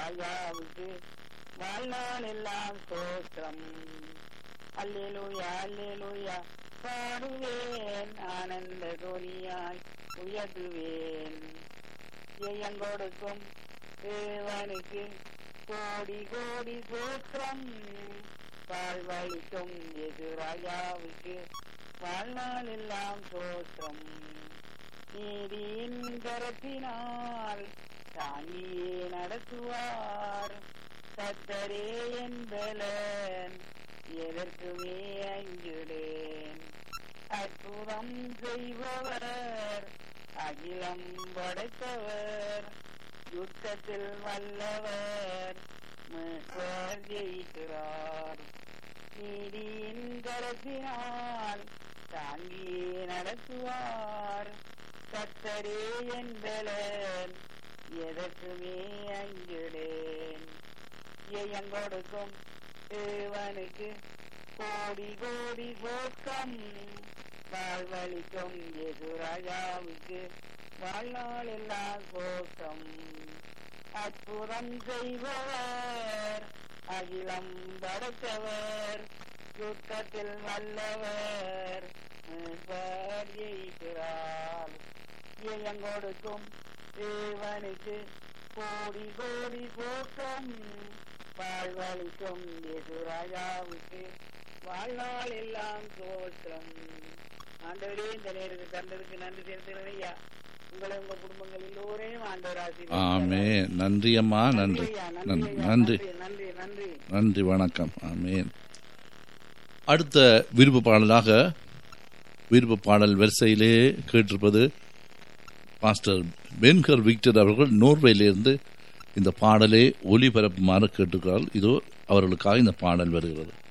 ராஜாவுக்கு வாழ்நாள் எல்லாம் சோத்திரம் அல்லேலூயா அல்லேலூயா பாடுவேன் ஆனந்த துணியாய் உயர்த்துவேன் ஜெயங்கொடுக்கும் தேவனுக்கு கோடி கோடி சோத்திரம் வாழ்வழிக்கும் எது ராஜாவுக்கு வாழ்நாள் எல்லாம் சோத்திரம் நீதியின் கரத்தினால் தாங்கியே நடத்துவார் கத்தரே என்பலன் எதற்குமே அஞ்சுடேன் அற்புதம் செய்பவர் அகிலம் படைத்தவர் யுத்தத்தில் வல்லவர் மீட்பர் ஜெயிக்கிறார் நீதியின் கரத்தினால் தாங்கியே நடத்துவார் கத்தரே என்பலன் எதற்குமே அஞ்சுடேன் ஜெயங்கொடுக்கும் தேவனுக்கு கோடி கோடி சோக்கம் வாழ்வழிக்கும் எதுராஜாவுக்கு வாழ்நாள் எல்லாம் சோக்கம் அற்புதம் செய்பவர் அகிலம் படைத்தவர் யுத்தத்தில் வல்லவர் மீட்பர் ஜெயிக்கிறார் ஜெயங்கொடுக்கும் தேவனுக்கு கோடி கோடி சோக்கம் வாழ்வழிக்கும் எதுராஜாவுக்கு வாழ்நாள் எல்லாம் தோற்றம் ஆண்டவரே இந்த நேரத்துக்கு தந்ததுக்கு நன்றி செலுத்துகிறேன் ஐயா உங்களை உங்க குடும்பங்கள் எல்லோரையும் ஆண்டவர் ஆமே நன்றி அம்மா நன்றி நன்றி நன்றி நன்றி நன்றி நன்றி நன்றி வணக்கம் ஆமேன் அடுத்த விருப்ப பாடலாக விருப்ப பாடல் வரிசையிலே கேட்டிருப்பது மாஸ்டர் பென்கர் விக்டர் அவர்கள் நோர்வேலிருந்து இந்த பாடலை ஒளிபரப்புமாறு கேட்டுக்கிறார் இதோ அவர்களுக்காக இந்த பாடல் வருகிறது